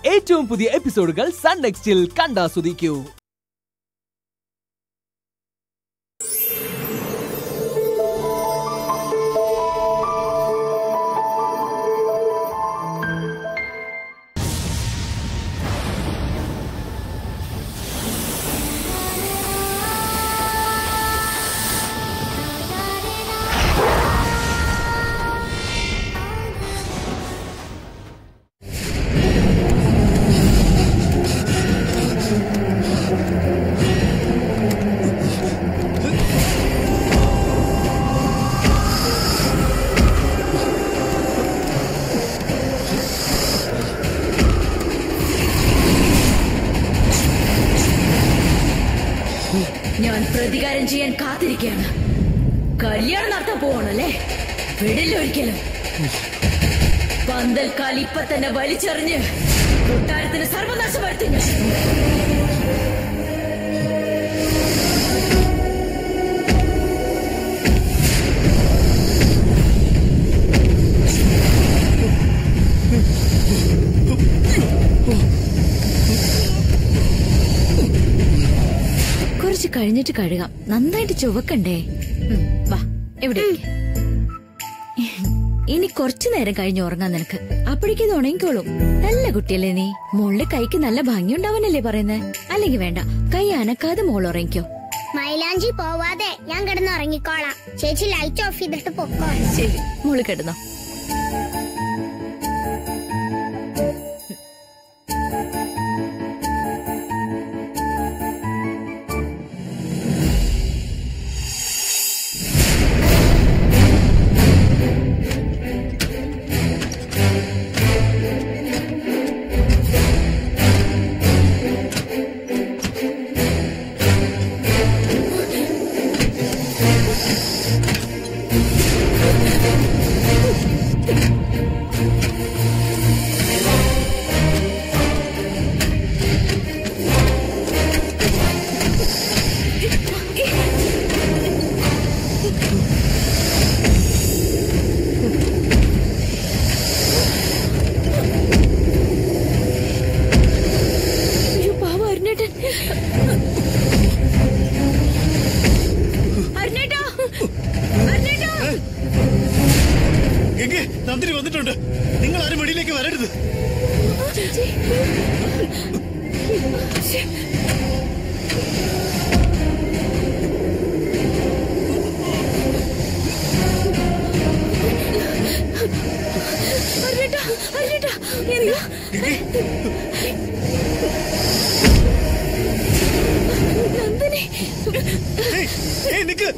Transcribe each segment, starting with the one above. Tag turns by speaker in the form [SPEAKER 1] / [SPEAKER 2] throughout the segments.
[SPEAKER 1] ഏറ്റവും പുതിയ എപ്പിസോഡുകൾ സൺ നെക്സ്റ്റിൽ കണ്ടാസ്വദിക്കൂ
[SPEAKER 2] ഞാൻ പ്രതികാരം ചെയ്യാൻ കാത്തിരിക്കുകയാണ് കല്യാണം നടത്താൻ പോവാണല്ലേ വിടില്ല ഒരിക്കലും പന്തൽക്കാൽ ഇപ്പൊ തന്നെ വലിച്ചെറിഞ്ഞ് കൊട്ടാരത്തിന് സർവനാശം വരുത്തി ഞാൻ. കുറച്ച് കഴിഞ്ഞിട്ട് കഴുകാം നന്നായിട്ട് ചുവക്കണ്ടേ ഉം, വാ എവിടെ ഇനി കുറച്ചു നേരം കഴിഞ്ഞ് ഉറങ്ങാൻ നിനക്ക് അപ്പോഴേക്കും ഇത് ഉണങ്ങിക്കോളും നല്ല കുട്ടിയല്ലേ നീ മോളുടെ കൈക്ക് നല്ല ഭംഗി ഉണ്ടാവാനല്ലേ പറയുന്നേ അല്ലെങ്കിൽ വേണ്ട കൈ അനക്കാതെ മോൾ ഉറങ്ങിക്കോ
[SPEAKER 3] മൈലാഞ്ചി പോവാതെ ഞാൻ കിടന്ന് ഉറങ്ങിക്കോളാം ചേച്ചി ലൈറ്റ് ഓഫ് ചെയ്തിട്ട് പൊക്കോ
[SPEAKER 2] ശരി മോള് കിടന്നോ അയ്യോ പാവം അരുണേട്ടൻ അരുണേട്ടാ അരുണേട്ടാ
[SPEAKER 4] എങ്കെ നന്ദിനി വന്നിട്ടുണ്ട് നിങ്ങൾ ആരും വെളിയിലേക്ക് വരരുത്
[SPEAKER 2] ചേച്ചി അരുണേട്ടാ അരുണേട്ടാ എന്താ നന്ദിനി
[SPEAKER 4] ഏയ്, ഏയ്, നിക്ക്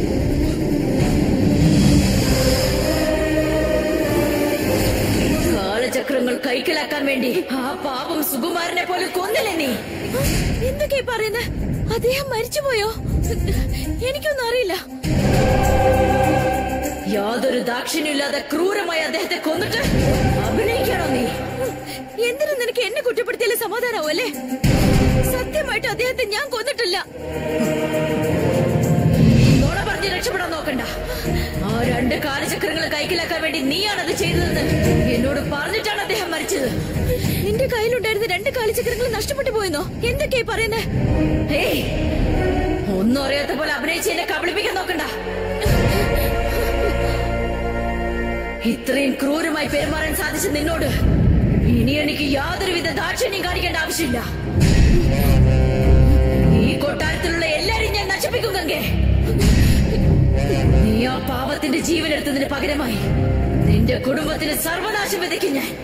[SPEAKER 2] കാലചക്രങ്ങൾ കൈക്കലാക്കാൻ വേണ്ടി ആ പാപം സുകുമാരനെ പോലെ കൊന്നില്ലേ നീ എന്തൊക്കെയാ പറയുന്നത് അദ്ദേഹം മരിച്ചുപോയോ എനിക്കൊന്നും അറിയില്ല യാതൊരു ദാക്ഷിണ്യമില്ലാതെ ക്രൂരമായി അദ്ദേഹത്തെ കൊന്നിട്ട് അഭിനയിക്കണോ നീ എന്തിനു നിനക്ക് എന്നെ കുറ്റപ്പെടുത്തിയാലേ സമാധാനാവും അല്ലേ സത്യമായിട്ട് അദ്ദേഹത്തെ ഞാൻ കൊന്നിട്ടില്ല നുണ പറഞ്ഞ് രക്ഷപ്പെടാൻ നോക്കണ്ട ആ രണ്ട് കാലചക്രങ്ങൾ കൈക്കലാക്കാൻ വേണ്ടി നീയാണത് ചെയ്തതെന്ന് എന്നോട് പറഞ്ഞിട്ടാണ് അദ്ദേഹം മരിച്ചത് നിന്റെ കയ്യിലുണ്ടായിരുന്ന രണ്ട് കാലചക്രങ്ങൾ നഷ്ടപ്പെട്ടു പോയെന്നോ എന്തൊക്കെയാ പറയുന്നേ ഏയ് ഒന്നും അറിയാത്ത പോലെ അഭിനയിച്ച് എന്നെ കബളിപ്പിക്കാൻ നോക്കണ്ട ഇത്രയും ക്രൂരമായി പെരുമാറാൻ സാധിച്ച നിന്നോട് ഇനി എനിക്ക് യാതൊരുവിധ ദാക്ഷിണ്യം കാണിക്കേണ്ട ആവശ്യമില്ല ഈ കൊട്ടാരത്തിലുള്ള എല്ലാരും ഞാൻ നശിപ്പിക്കും ഗംഗേ നീ ആ പാവത്തിന്റെ ജീവൻ എടുത്തതിന് പകരമായി നിന്റെ കുടുംബത്തിന് സർവനാശം വിതയ്ക്കും ഞാൻ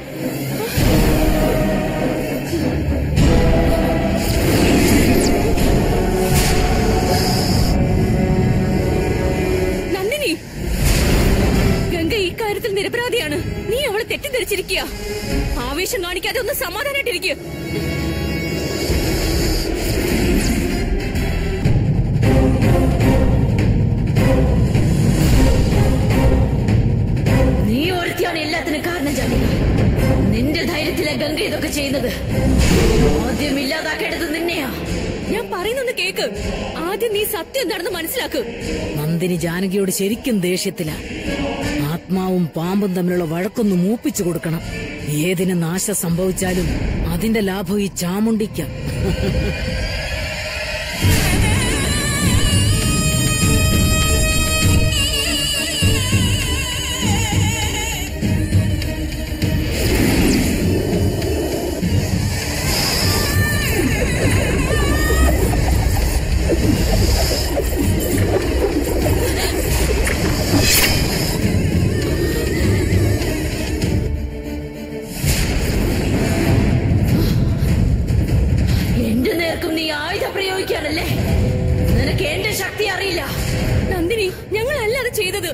[SPEAKER 5] നന്ദിനി ഗംഗ ഈ കാര്യത്തിൽ നിരപരാധിയാണ് നീ അവളെ തെറ്റിദ്ധരിച്ചിരിക്കുക ആവേശം കാണിക്കാതെ ഒന്ന് സമാധാനായിട്ടിരിക്കുക
[SPEAKER 2] നീ ഒരുത്തിയാണ് എല്ലാത്തിനും കാരണം ജാനിക നിന്റെ ധൈര്യത്തിലെ ഗംഗ ഇതൊക്കെ ചെയ്യുന്നത് ആദ്യം ഇല്ലാതാക്കേണ്ടത് നിന്നെയാ
[SPEAKER 5] ഞാൻ പറയുന്നൊന്ന് കേക്ക് ആദ്യം നീ സത്യം എന്താണെന്ന് മനസ്സിലാക്ക്
[SPEAKER 6] നന്ദിനി ജാനകിയോട് ശരിക്കും ദേഷ്യത്തില ആത്മാവും പാമ്പും തമ്മിലുള്ള വഴക്കൊന്ന് മൂപ്പിച്ചു കൊടുക്കണം ഏതിന് നാശം സംഭവിച്ചാലും അതിന്റെ ലാഭം ഈ ചാമുണ്ടിക്കാം
[SPEAKER 2] എന്റെ നേർക്കും നീ ആയുധം പ്രയോഗിക്കാനല്ലേ നിനക്ക് എന്റെ ശക്തി അറിയില്ല
[SPEAKER 5] നന്ദിനി ഞങ്ങളല്ല അത് ചെയ്തത്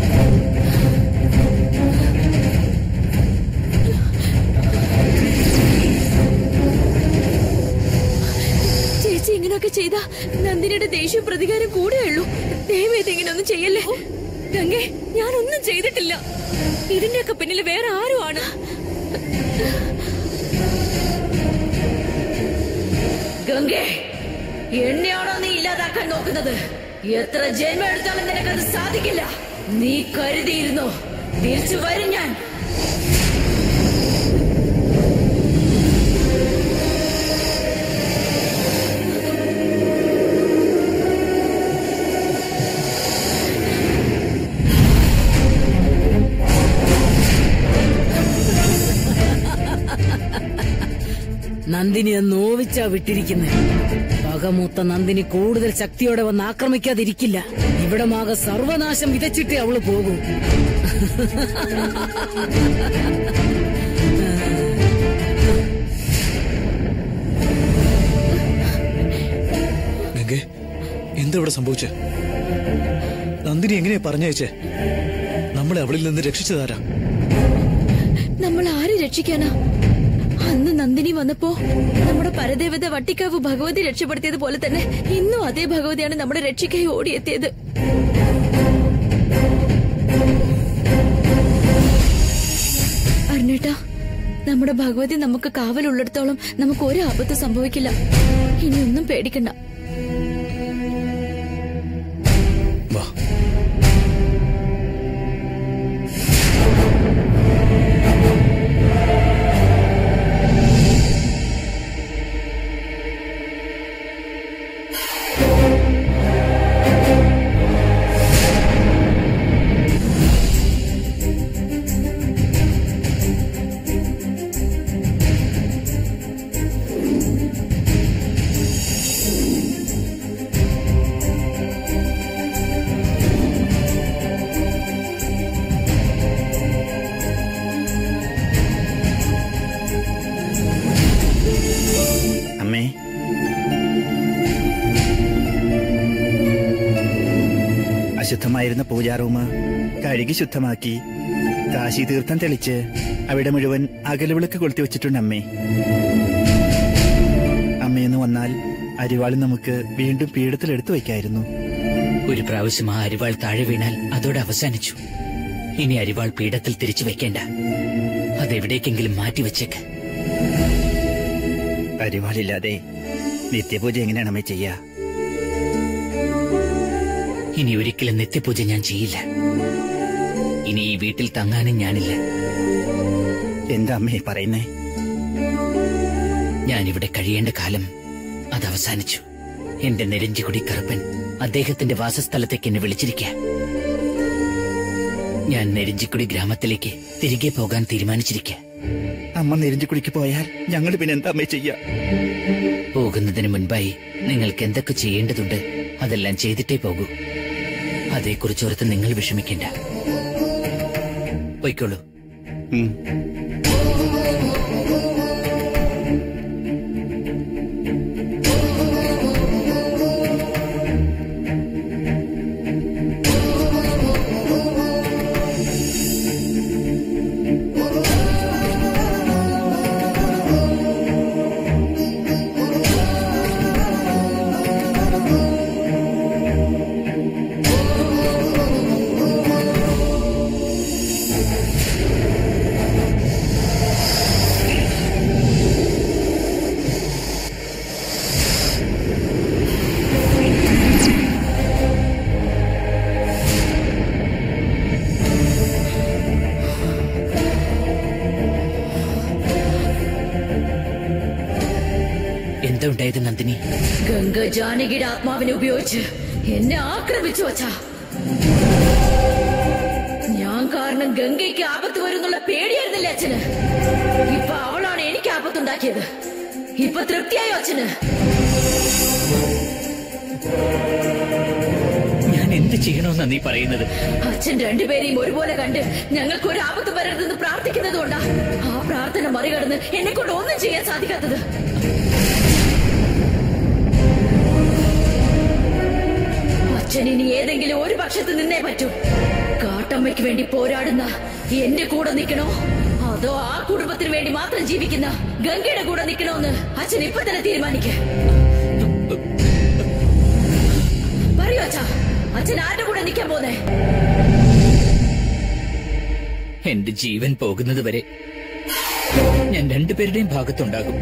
[SPEAKER 2] ചേച്ചി ഇങ്ങനെയൊക്കെ ചെയ്ത നന്ദിനിയുടെ ദേഷ്യവും പ്രതികാരം കൂടെയുള്ളൂ ദയവേത് ഇങ്ങനെ ഒന്നും ചെയ്യല്ലേ
[SPEAKER 5] ഗംഗെ ഞാനൊന്നും ചെയ്തിട്ടില്ല ഇതിന്റെയൊക്കെ പിന്നിൽ വേറെ ആരും ആണ്
[SPEAKER 2] ഗംഗേ എന്നെയാണോ നീ ഇല്ലാതാക്കാൻ നോക്കുന്നത് എത്ര ജന്മം എടുത്താലും നിനക്കത് സാധിക്കില്ല നീ കരുതിയിരുന്നോ തിരിച്ചു വരും ഞാൻ
[SPEAKER 6] നന്ദിനിയെ നോവിച്ചാ വിട്ടിരിക്കുന്നത് പകമൂത്ത നന്ദിനി കൂടുതൽ ശക്തിയോടെ വന്ന് ആക്രമിക്കാതിരിക്കില്ല ഇവിടെ മാകെ സർവനാശം വിതച്ചിട്ടേ അവള് പോകൂ
[SPEAKER 4] ഗംഗെ എന്താ ഇവിടെ സംഭവിച്ചേ നന്ദിനി എങ്ങനെയാ പറഞ്ഞയച്ചേ നമ്മളെ അവളിൽ നിന്ന് രക്ഷിച്ചതാരാ
[SPEAKER 2] നമ്മൾ ആരെ രക്ഷിക്കാനാ അന്ന് നന്ദിനി വന്നപ്പോ നമ്മുടെ പരദേവത വട്ടിക്കാവ് ഭഗവതി രക്ഷപ്പെടുത്തിയത് പോലെ തന്നെ ഇന്നും അതേ ഭഗവതിയാണ് നമ്മുടെ രക്ഷിക്കായി ഓടിയെത്തിയത് അരുണേട്ടാ നമ്മുടെ ഭഗവതി നമുക്ക് കാവലുള്ളിടത്തോളം നമുക്ക് ഒരു ആപത്ത് സംഭവിക്കില്ല ഇനി ഒന്നും പേടിക്കണ്ട
[SPEAKER 4] വാ
[SPEAKER 7] അമ്മേ അശുദ്ധമായിരുന്ന പൂജാ റൂം കഴുകി ശുദ്ധമാക്കി കാശി തീർത്ഥം തെളിച്ച് അവിടെ മുഴുവൻ അകലവിളക്ക് കൊളുത്തി വെച്ചിട്ടുണ്ട് അമ്മേ അമ്മയെന്ന് വന്നാൽ അരിവാളി നമുക്ക് വീണ്ടും പീഠത്തിൽ എടുത്തു വയ്ക്കായിരുന്നു
[SPEAKER 8] ഒരു പ്രാവശ്യം ആ അരിവാൾ താഴെ വീണാൽ അതോടെ അവസാനിച്ചു ഇനി അരിവാൾ പീഠത്തിൽ തിരിച്ചു വെക്കേണ്ട അതെവിടേക്കെങ്കിലും മാറ്റിവെച്ചേക്ക്
[SPEAKER 7] അരിവാളില്ലാതെ നിത്യപൂജ എങ്ങനെയാണ് അമ്മേ ചെയ്യാ
[SPEAKER 8] ഇനി ഒരിക്കലും നിത്യപൂജ ഞാൻ ചെയ്യില്ല ഇനി ഈ വീട്ടിൽ തങ്ങാനും ഞാനില്ല
[SPEAKER 7] എന്താ അമ്മേ പറയുന്നേ
[SPEAKER 8] ഞാൻ ഇവിടെ കഴിയേണ്ട കാലം അത് അവസാനിച്ചു എന്റെ നെരഞ്ചുകുടി കറുപ്പൻ അദ്ദേഹത്തിന്റെ വാസസ്ഥലത്തേക്ക് എന്നെ വിളിച്ചിരിക്കുക ഞാൻ നെരിഞ്ചിക്കുടി ഗ്രാമത്തിലേക്ക് തിരികെ പോകാൻ തീരുമാനിച്ചിരിക്കുക
[SPEAKER 7] അമ്മ നെരിഞ്ചുകുടിക്ക് പോയാൽ ഞങ്ങൾ പിന്നെ എന്താ അമ്മേ ചെയ്യാ
[SPEAKER 8] പോകുന്നതിന് മുൻപായി നിങ്ങൾക്ക് എന്തൊക്കെ ചെയ്യേണ്ടതുണ്ട് അതെല്ലാം ചെയ്തിട്ടേ പോകൂ അതേക്കുറിച്ചോർത്ത് നിങ്ങൾ വിഷമിക്കേണ്ട പൊയ്ക്കോളൂ
[SPEAKER 7] ഉം.
[SPEAKER 8] എന്താ ഉണ്ടായത് നന്ദിനി
[SPEAKER 2] ഗംഗ ജാനകിയുടെ ആത്മാവിനെ ഉപയോഗിച്ച് എന്നെ ആക്രമിച്ചു വച്ചാ ഞാൻ കാരണം ഗംഗയ്ക്ക് ആപത്ത് വരുന്നുള്ള പേടിയായിരുന്നില്ലേ അച്ഛന് ഇപ്പൊ അവളാണ് എനിക്ക് ആപത്തുണ്ടാക്കിയത് ഇപ്പൊ തൃപ്തിയായോ അച്ഛന്
[SPEAKER 8] ഞാൻ എന്ത് ചെയ്യണമെന്നാ നീ പറയുന്നത്
[SPEAKER 2] അച്ഛൻ രണ്ടുപേരെയും ഒരുപോലെ കണ്ട് ഞങ്ങൾക്ക് ഒരു ആപത്ത് വരരുതെന്ന് പ്രാർത്ഥിക്കുന്നത് കൊണ്ടാ ആ പ്രാർത്ഥന മറികടന്ന് എന്നെ കൊണ്ട് ഒന്നും ചെയ്യാൻ സാധിക്കാത്തത് അച്ഛൻ ഇനി ഏതെങ്കിലും ഒരു പക്ഷത്ത് നിന്നേ പറ്റൂ കാട്ടമ്മയ്ക്ക് വേണ്ടി പോരാടുന്ന എന്റെ കൂടെ നിൽക്കണോ അതോ ആ കുടുംബത്തിന് വേണ്ടി മാത്രം ജീവിക്കുന്ന ഗംഗയുടെ കൂടെ നിൽക്കണോന്ന് അച്ഛൻ ഇപ്പൊ തന്നെ തീരുമാനിക്ക പറയൂ അച്ഛാ അച്ഛൻ ആരുടെ കൂടെ നിൽക്കാൻ പോന്നേ
[SPEAKER 8] എന്റെ ജീവൻ പോകുന്നത് വരെ ഞാൻ രണ്ടുപേരുടെയും ഭാഗത്തുണ്ടാകും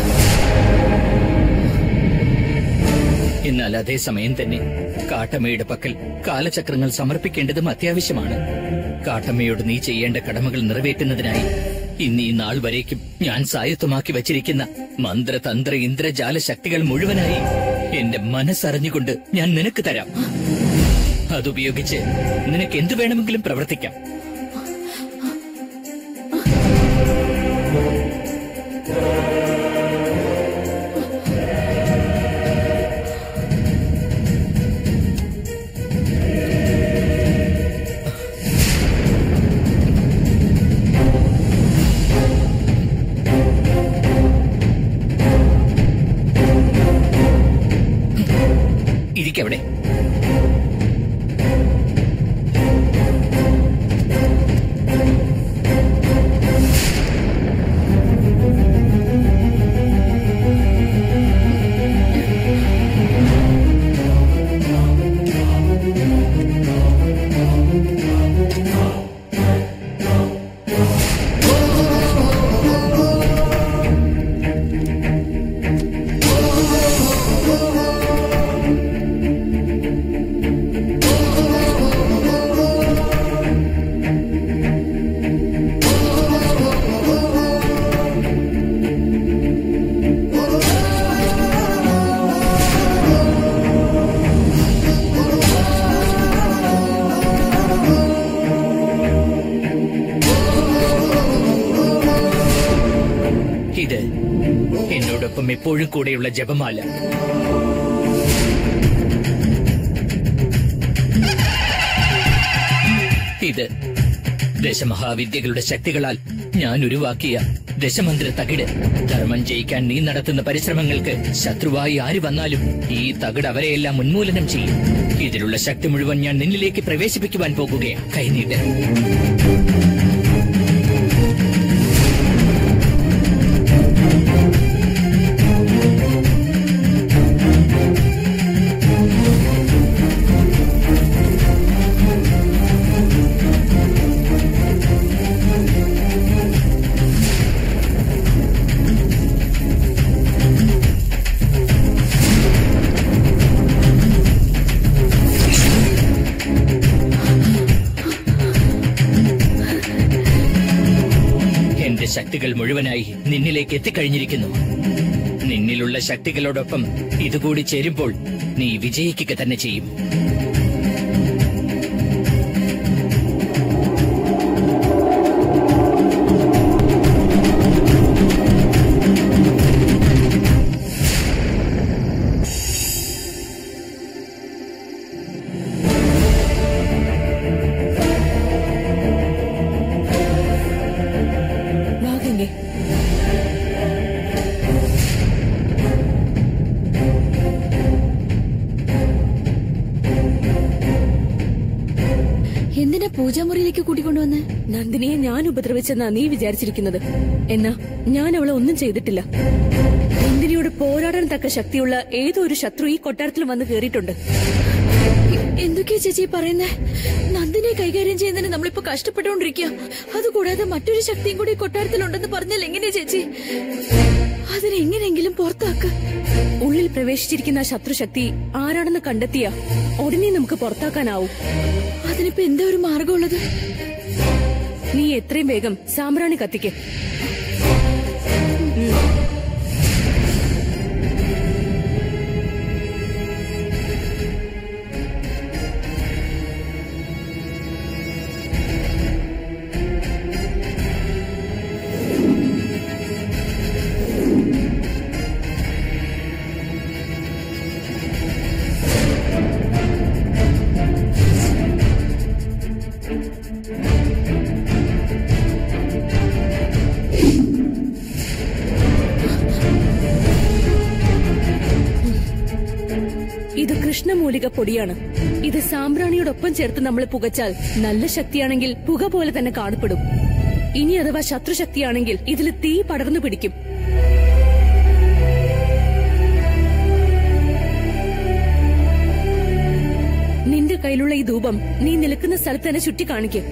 [SPEAKER 8] എന്നാൽ അതേ സമയം തന്നെ കാട്ടമ്മയുടെ പക്കൽ കാലചക്രങ്ങൾ സമർപ്പിക്കേണ്ടതും അത്യാവശ്യമാണ് കാട്ടമ്മയോട് നീ ചെയ്യേണ്ട കടമകൾ നിറവേറ്റുന്നതിനായി ഇന്ന് ഈ നാൾ വരേക്കും ഞാൻ സായത്തമാക്കി വച്ചിരിക്കുന്ന മന്ത്രതന്ത്ര ഇന്ദ്രജാല ശക്തികൾ മുഴുവനായി എന്റെ മനസ്സറിഞ്ഞുകൊണ്ട് ഞാൻ നിനക്ക് തരാം അതുപയോഗിച്ച് നിനക്ക് എന്തു വേണമെങ്കിലും പ്രവർത്തിക്കാം ഇരിക്കവിടെ ഇത് എന്നോടൊപ്പം എപ്പോഴും കൂടെയുള്ള ജപമാല ഇത് ദശമഹാവിദ്യകളുടെ ശക്തികളാൽ ഞാൻ ഉരുവാക്കിയ ദശമന്ത്ര തകിട് ധർമ്മം ജയിക്കാൻ നീ നടത്തുന്ന പരിശ്രമങ്ങൾക്ക് ശത്രുവായി ആര് വന്നാലും ഈ തകിട് അവരെയെല്ലാം ഉന്മൂലനം ചെയ്യും ഇതിലുള്ള ശക്തി മുഴുവൻ ഞാൻ നിന്നിലേക്ക് പ്രവേശിപ്പിക്കുവാൻ പോകുകയാ കൈനീട്ട് എന്റെ ശക്തികൾ മുഴുവനായി നിന്നിലേക്ക് എത്തിക്കഴിഞ്ഞിരിക്കുന്നു നിന്നിലുള്ള ശക്തികളോടൊപ്പം ഇതുകൂടി ചേരുമ്പോൾ നീ വിജയിക്കുക തന്നെ ചെയ്യും
[SPEAKER 5] വാ ഗംഗേ
[SPEAKER 2] എന്തിനാ പൂജാമുറിയിലേക്ക് കൂട്ടിക്കൊണ്ടുവന്ന്
[SPEAKER 5] നന്ദിനിയെ ഞാൻ ഉപദ്രവിച്ചെന്നാ നീ വിചാരിച്ചിരിക്കുന്നത് എന്നാ ഞാൻ അവളെ ഒന്നും ചെയ്തിട്ടില്ല നന്ദിനിയോട് പോരാടാൻ തക്ക ശക്തിയുള്ള ഏതോ ഒരു ശത്രു ഈ കൊട്ടാരത്തിൽ വന്ന് കേറിയിട്ടുണ്ട്
[SPEAKER 2] എന്തൊക്കെയാ ചേച്ചി പറയുന്നേ നന്ദിനെ കൈകാര്യം ചെയ്യുന്നതിന് നമ്മളിപ്പോ കഷ്ടപ്പെട്ടുകൊണ്ടിരിക്കുക അതുകൂടാതെ മറ്റൊരു ശക്തിയും കൂടി ഈ കൊട്ടാരത്തിലുണ്ടെന്ന് പറഞ്ഞാൽ എങ്ങനെയാ ചേച്ചി അതിനെങ്ങനെയെങ്കിലും പുറത്താക്ക
[SPEAKER 5] ഉള്ളിൽ പ്രവേശിച്ചിരിക്കുന്ന ആ ശത്രുശക്തി ആരാണെന്ന് കണ്ടെത്തിയ ഉടനെ നമുക്ക് പുറത്താക്കാനാവും
[SPEAKER 2] അതിനിപ്പോ എന്താ ഒരു മാർഗമുള്ളത്
[SPEAKER 5] നീ എത്രയും വേഗം സാമ്പ്രാണി കത്തിക്ക് ഇത് കൃഷ്ണമൂലിക പൊടിയാണ് ഇത് സാമ്പ്രാണിയോടൊപ്പം ചേർത്ത് നമ്മൾ പുകച്ചാൽ നല്ല ശക്തിയാണെങ്കിൽ പുക പോലെ തന്നെ കാണപ്പെടും ഇനി അഥവാ ശത്രുശക്തിയാണെങ്കിൽ ഇതിൽ തീ പടർന്നു പിടിക്കും നിന്റെ കയ്യിലുള്ള ഈ ധൂപം നീ നിൽക്കുന്ന സ്ഥലത്ത് തന്നെ ചുറ്റി കാണിക്കും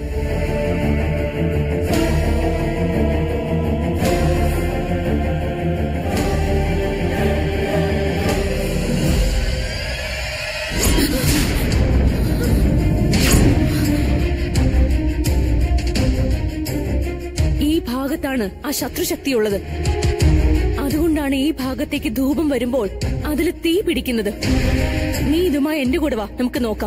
[SPEAKER 5] ഈ ഭാഗത്താണ് ആ ശത്രുശക്തിയുള്ളത് അതുകൊണ്ടാണ് ഈ ഭാഗത്തേക്ക് ധൂപം വരുമ്പോൾ അതിൽ തീ പിടിക്കുന്നത് നീ ഇതുമായി എന്റെ കൂടെ വാ നമുക്ക് നോക്കാം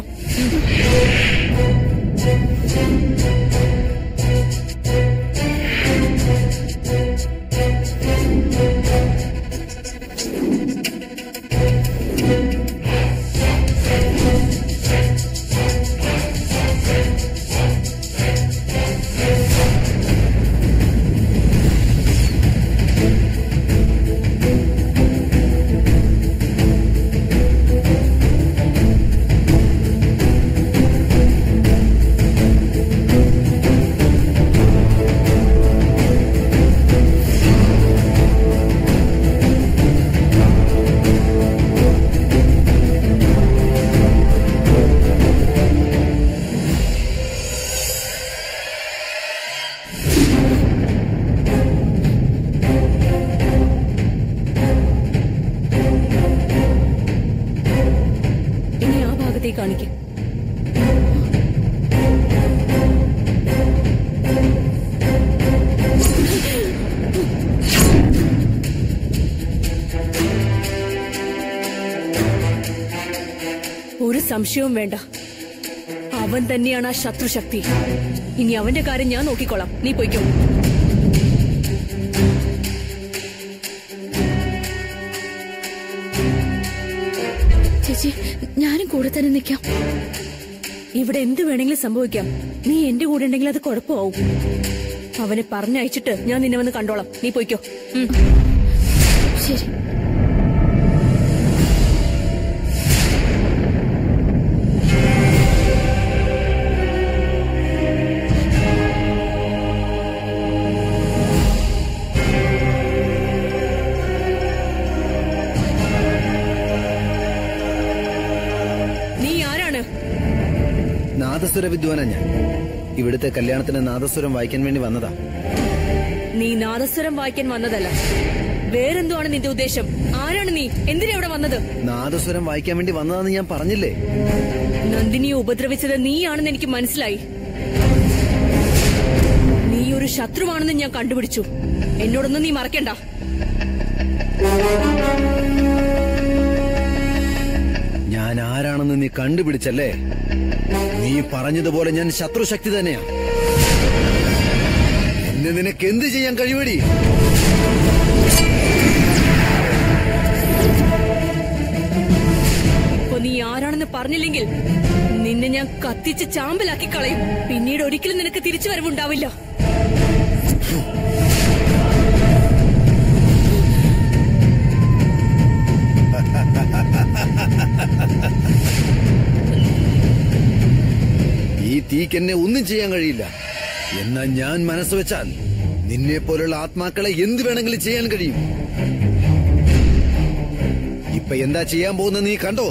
[SPEAKER 5] ഇനി ആ ഭാഗത്തേക്ക് കാണിക്കും ഒരു സംശയവും വേണ്ട അവൻ തന്നെയാണ് ആ ശത്രുശക്തി ഇനി അവന്റെ കാര്യം ഞാൻ നോക്കിക്കോളാം നീ പൊയ്ക്കോ
[SPEAKER 2] ചേച്ചി ഞാനും കൂടെ തന്നെ നിൽക്കാം
[SPEAKER 5] ഇവിടെ എന്ത് വേണമെങ്കിലും സംഭവിക്കാം നീ എന്റെ കൂടെ ഉണ്ടെങ്കിൽ അത് കുഴപ്പമാവും അവനെ പറഞ്ഞയച്ചിട്ട് ഞാൻ നിന്നെ വന്ന് കണ്ടോളാം നീ പൊയ്ക്കോ ഉം.
[SPEAKER 2] ശരി
[SPEAKER 5] നീ ആരാണ്
[SPEAKER 9] നാദസ്വര വിദ്വാനാ ഞാൻ ഇവിടുത്തെ കല്യാണത്തിന് നാദസ്വരം വായിക്കാൻ വേണ്ടി വന്നതാ
[SPEAKER 5] നീ നാദസ്വരം വായിക്കാൻ വന്നതല്ല വേറെന്തോ ആണ് നിന്റെ ഉദ്ദേശം ആരാണ് നീ എന്തിനാ ഇവിടെ വന്നത്
[SPEAKER 9] നാദസ്വരം വായിക്കാൻ വേണ്ടി വന്നതാന്ന് ഞാൻ പറഞ്ഞില്ലേ
[SPEAKER 5] നന്ദിനിയെ ഉപദ്രവിച്ചത് നീയാണെന്ന് എനിക്ക് മനസ്സിലായി നീ ഒരു ശത്രുവാണെന്ന് ഞാൻ കണ്ടുപിടിച്ചു എന്നോടൊന്നും നീ മറക്കണ്ട
[SPEAKER 9] ഞാൻ ആരാണെന്ന് നീ കണ്ടുപിടിച്ചല്ലേ നീ പറഞ്ഞതുപോലെ ഞാൻ ശത്രുശക്തി തന്നെയാ എന്നെ നിനക്ക് എന്ത് ചെയ്യാൻ കഴിവടി
[SPEAKER 5] ഇപ്പൊ നീ ആരാണെന്ന് പറഞ്ഞില്ലെങ്കിൽ നിന്നെ ഞാൻ കത്തിച്ച് ചാമ്പലാക്കി കളയും പിന്നീട് ഒരിക്കലും നിനക്ക് തിരിച്ചു വരവുണ്ടാവില്ല
[SPEAKER 9] ഈ തീക്ക് എന്നെ ഒന്നും ചെയ്യാൻ കഴിയില്ല എന്നാൽ ഞാൻ മനസ്സ് വെച്ചാൽ നിന്നെ പോലുള്ള ആത്മാക്കളെ എന്ത് വേണമെങ്കിലും ചെയ്യാൻ കഴിയും ഇപ്പൊ എന്താ ചെയ്യാൻ പോകുന്നത് നീ കണ്ടോ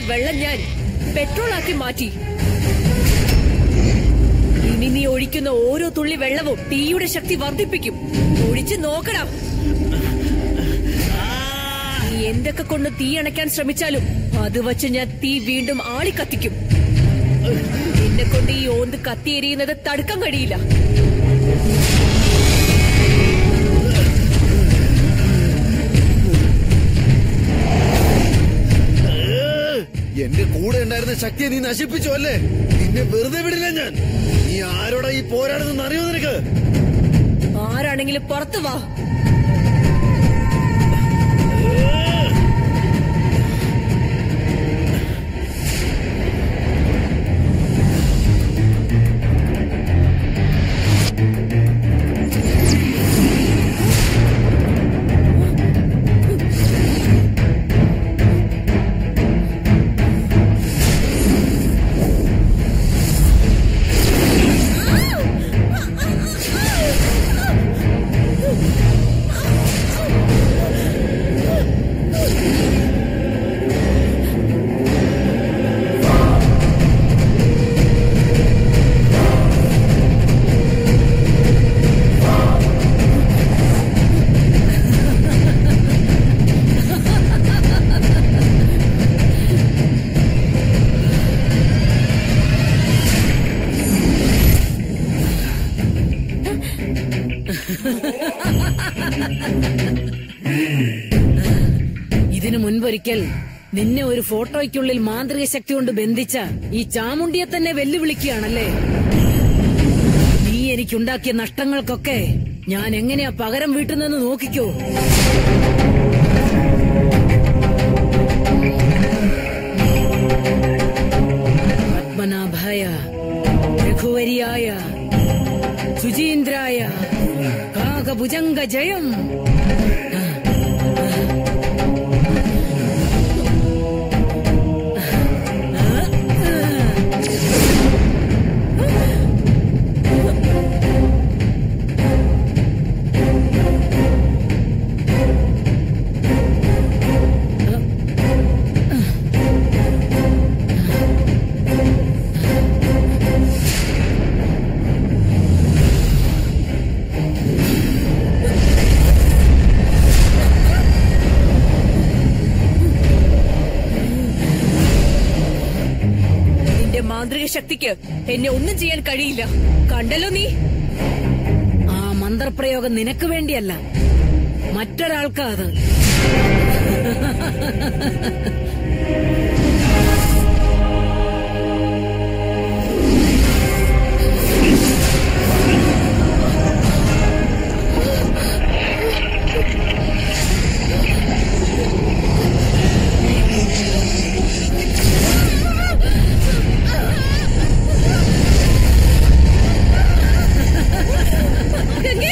[SPEAKER 5] വെള്ളം ഞാൻ പെട്രോളാക്കി മാറ്റി ഇനി നീ ഒഴിക്കുന്ന ഓരോ തുള്ളി വെള്ളവും തീയുടെ ശക്തി വർദ്ധിപ്പിക്കും ഒഴിച്ചു നോക്കണം നീ എന്തൊക്കെ കൊണ്ട് തീ അണയ്ക്കാൻ ശ്രമിച്ചാലും അത് വച്ച് ഞാൻ തീ വീണ്ടും ആളിക്കത്തിക്കും എന്നെ കൊണ്ട് ഈ ഓന്ത് കത്തിയെരിയുന്നത് തടുക്കാൻ കഴിയില്ല
[SPEAKER 9] എന്റെ കൂടെ ഉണ്ടായിരുന്ന ശക്തിയെ നീ നശിപ്പിച്ചു അല്ലേ നിന്നെ വെറുതെ വിടില്ല ഞാൻ നീ ആരോടാ ഈ പോരാടുന്നെന്ന് അറിയോ നിനക്ക്
[SPEAKER 5] ആരാണെങ്കിലും പുറത്തു വാ
[SPEAKER 6] ഇതിനു മുൻപൊരിക്കൽ നിന്നെ ഒരു ഫോട്ടോയ്ക്കുള്ളിൽ മാന്ത്രിക ശക്തി കൊണ്ട് ബന്ധിച്ച ഈ ചാമുണ്ടിയെ തന്നെ വെല്ലുവിളിക്കുകയാണല്ലേ നീ എനിക്കുണ്ടാക്കിയ നഷ്ടങ്ങൾക്കൊക്കെ ഞാൻ എങ്ങനെയാ പകരം വീട്ടുന്നെന്ന് നോക്കിക്കോ പത്മനാഭായ രഘുവരിയായ ശുചീന്ദ്രായ കാകഭുജംഗ ജയം
[SPEAKER 5] നിന്റെ മാന്ത്രിക ശക്തിക്ക് എന്നെ ഒന്നും ചെയ്യാൻ കഴിയില്ല കണ്ടല്ലോ നീ
[SPEAKER 6] ആ മന്ത്രപ്രയോഗം നിനക്ക് വേണ്ടിയല്ല മറ്റൊരാൾക്കാ അത്
[SPEAKER 5] ഗംഗേ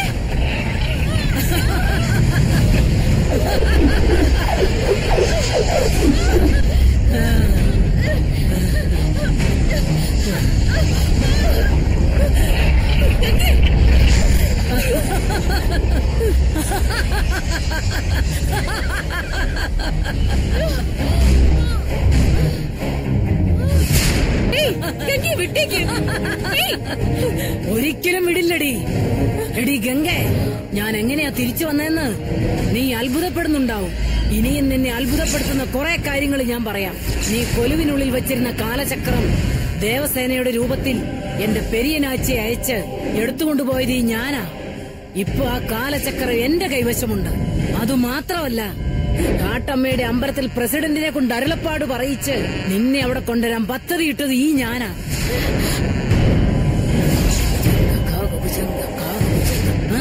[SPEAKER 5] ഏയ്, ഗംഗേ വിട്ടേക്ക് ഏയ്,
[SPEAKER 6] ഒരിക്കലും വിടില്ലടി എടി ഗംഗെ ഞാൻ എങ്ങനെയാ തിരിച്ചു വന്നതെന്ന് നീ അത്ഭുതപ്പെടുന്നുണ്ടാവും ഇനിയും നിന്നെ അത്ഭുതപ്പെടുത്തുന്ന കുറെ കാര്യങ്ങൾ ഞാൻ പറയാം നീ കൊലുവിനുള്ളിൽ വെച്ചിരുന്ന കാലചക്രം ദേവസേനയുടെ രൂപത്തിൽ എന്റെ പെരിയനാച്ചയെ അയച്ച് എടുത്തുകൊണ്ടുപോയത് ഈ ഞാനാ ഇപ്പൊ ആ കാലചക്രം എന്റെ കൈവശമുണ്ട് അതുമാത്രമല്ല കാട്ടമ്മയുടെ അമ്പലത്തിൽ പ്രസിഡന്റിനെ കൊണ്ട് അരുളപ്പാട് പറയിച്ച് നിന്നെ അവിടെ കൊണ്ടുവരാൻ പദ്ധതി ഇട്ടത് ഈ ഞാനാ ആ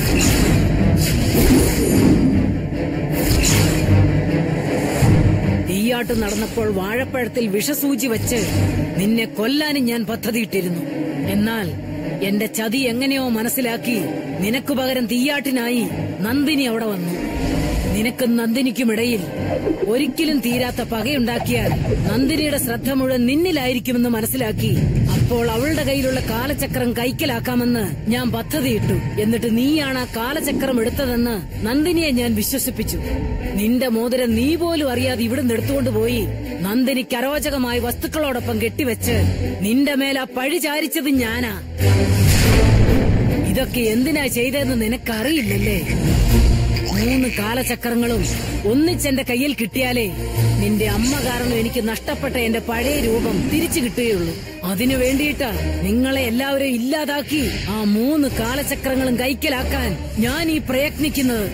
[SPEAKER 6] തീയാട്ട് നടന്നപ്പോൾ വാഴപ്പഴത്തിൽ വിഷസൂചി വെച്ച് നിന്നെ കൊല്ലാനും ഞാൻ പദ്ധതിയിട്ടിരുന്നു എന്നാൽ എന്റെ ചതി എങ്ങനെയോ മനസ്സിലാക്കി നിനക്ക് പകരം തീയാട്ടിനായി നന്ദിനി അവിടെ വന്നു നിനക്കും നന്ദിനിക്കുമിടയിൽ ഒരിക്കലും തീരാത്ത പകയുണ്ടാക്കിയാൽ നന്ദിനിയുടെ ശ്രദ്ധ മുഴുവൻ നിന്നിലായിരിക്കുമെന്ന് മനസ്സിലാക്കി ഇപ്പോൾ അവളുടെ കയ്യിലുള്ള കാലചക്രം കൈക്കലാക്കാമെന്ന് ഞാൻ പദ്ധതിയിട്ടു എന്നിട്ട് നീയാണ് ആ കാലചക്രം എടുത്തതെന്ന് നന്ദിനിയെ ഞാൻ വിശ്വസിപ്പിച്ചു നിന്റെ മോതിരം നീ പോലും അറിയാതെ ഇവിടുന്ന് എടുത്തുകൊണ്ട് പോയി നന്ദിനിക്ക് അരോചകമായ വസ്തുക്കളോടൊപ്പം കെട്ടിവെച്ച് നിന്റെ മേൽ ആ പഴി ചാരിച്ചത് ഞാനാ ഇതൊക്കെ എന്തിനാ ചെയ്തതെന്ന് നിനക്കറിയില്ലല്ലേ മൂന്ന് കാലചക്രങ്ങളും ഒന്നിച്ചെന്റെ കയ്യിൽ കിട്ടിയാലേ നിന്റെ അമ്മ കാരണം എനിക്ക് നഷ്ടപ്പെട്ട എന്റെ പഴയ രൂപം തിരിച്ചു കിട്ടുകയുള്ളൂ അതിനു വേണ്ടിയിട്ടാ നിങ്ങളെ എല്ലാവരെയും ഇല്ലാതാക്കി ആ മൂന്ന് കാലചക്രങ്ങളും കൈക്കലാക്കാൻ ഞാൻ ഈ പ്രയത്നിക്കുന്നത്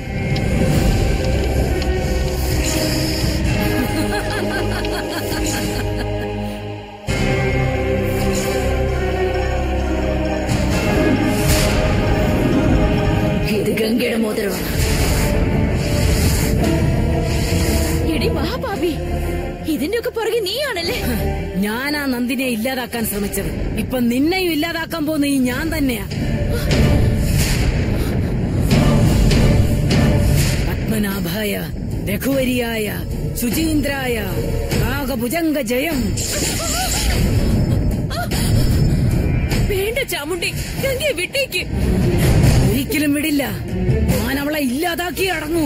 [SPEAKER 2] ഇത് ഗംഗയുടെ മോതിരമാണ് എടി മഹാപാപി ഇതിന്റെ ഒക്കെ പുറകെ നീയാണല്ലേ
[SPEAKER 6] ഞാനാ നന്ദിനെ ഇല്ലാതാക്കാൻ ശ്രമിച്ചത് ഇപ്പൊ നിന്നെയും ഇല്ലാതാക്കാൻ പോകുന്ന ഈ ഞാൻ തന്നെയാ പത്മനാഭായ രഘുവരിയായ ശുചീന്ദ്രായ കാകഭുജംഗ ജയം
[SPEAKER 5] വേണ്ട ചാമുണ്ടി ഗംഗയെ വിട്ടേക്ക്
[SPEAKER 6] ഒരിക്കലും വിടില്ല ഞാൻ അവളെ ഇല്ലാതാക്കി അടങ്ങൂ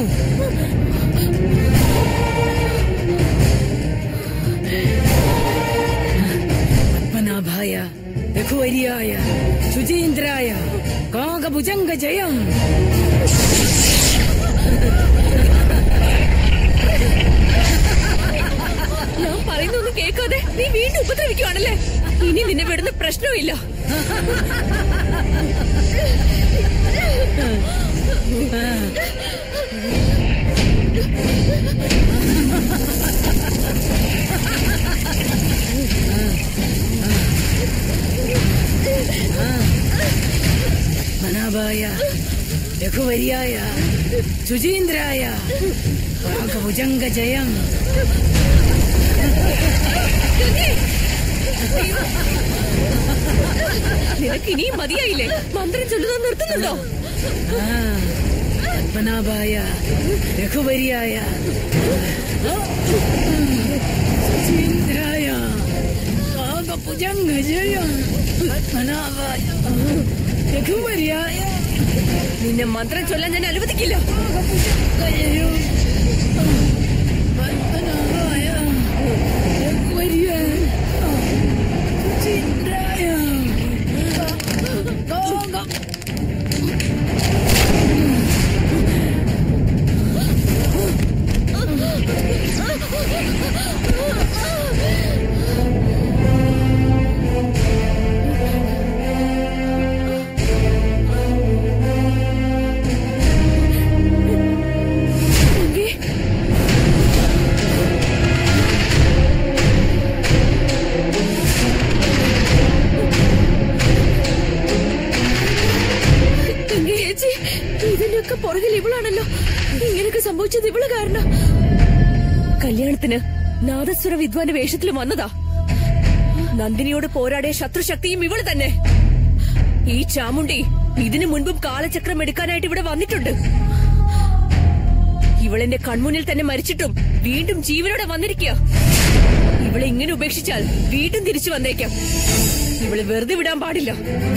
[SPEAKER 6] പത്മനാഭായ രഘുവരിയായ ശുചീന്ദ്രായ കാകഭുജംഗ ജയം
[SPEAKER 5] ഞാൻ പറയുന്നൊന്നും കേൾക്കാതെ നീ വീണ്ടും ഉപദ്രവിക്കുവാണല്ലേ ഇനി നിന്നെ വിടുന്ന പ്രശ്നവുമില്ല
[SPEAKER 6] പത്മനാഭായ രഘുവരിയായ ശുചീന്ദ്രായ കാകഭുജംഗ ജയം
[SPEAKER 5] നിനക്ക് ഇനിയും മതിയായില്ലേ മന്ത്രം ചൊല്ലുന്നത് നിർത്തുന്നുണ്ടോ
[SPEAKER 6] ആ, പത്മനാഭായ രഘുവരിയായ ശുചീന്ദ്രായ കാകഭുജംഗ ജയം പത്മനാഭായ രഘുവരിയായ
[SPEAKER 5] നിന്നെ മന്ത്രം ചൊല്ലാൻ ഞാൻ അനുവദിക്കില്ല
[SPEAKER 6] ജയം പത്മനാഭായ രഘുവരിയായ ശുചീന്ദ്രായ കാക
[SPEAKER 5] ചേച്ചി ഇതിന്റെയൊക്കെ പുറകിൽ ഇവളാണല്ലോ ഇങ്ങനെയൊക്കെ സംഭവിച്ചത് ഇവള് കാരണം കല്യാണത്തിന് നാദസ്വര വിദ്വാന്റെ വേഷത്തിൽ വന്നതാ നന്ദിനിയോട് പോരാടിയ ശത്രുശക്തിയും ഇവള് തന്നെ ഈ ചാമുണ്ടി ഇതിനു മുൻപും കാലചക്രം എടുക്കാനായിട്ട് ഇവിടെ വന്നിട്ടുണ്ട് ഇവളെന്റെ കൺമുന്നിൽ തന്നെ മരിച്ചിട്ടും വീണ്ടും ജീവനോടെ വന്നിരിക്കുക ഇവളെ ഇങ്ങനെ ഉപേക്ഷിച്ചാൽ വീണ്ടും തിരിച്ചു വന്നേക്കാം ഇവളെ വെറുതെ വിടാൻ പാടില്ല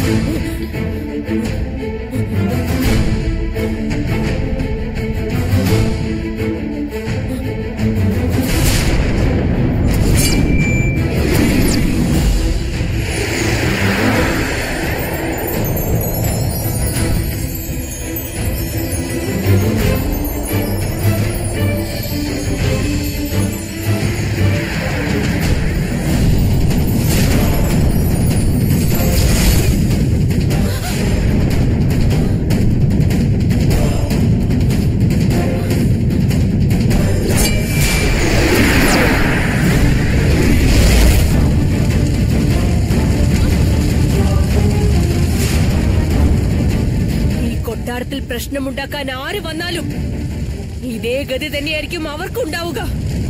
[SPEAKER 5] ഈ കൊട്ടാരത്തിൽ പ്രശ്നമുണ്ടാക്കാൻ ആര് വന്നാലും ഇതേ ഗതി തന്നെയായിരിക്കും അവർക്കുണ്ടാവുക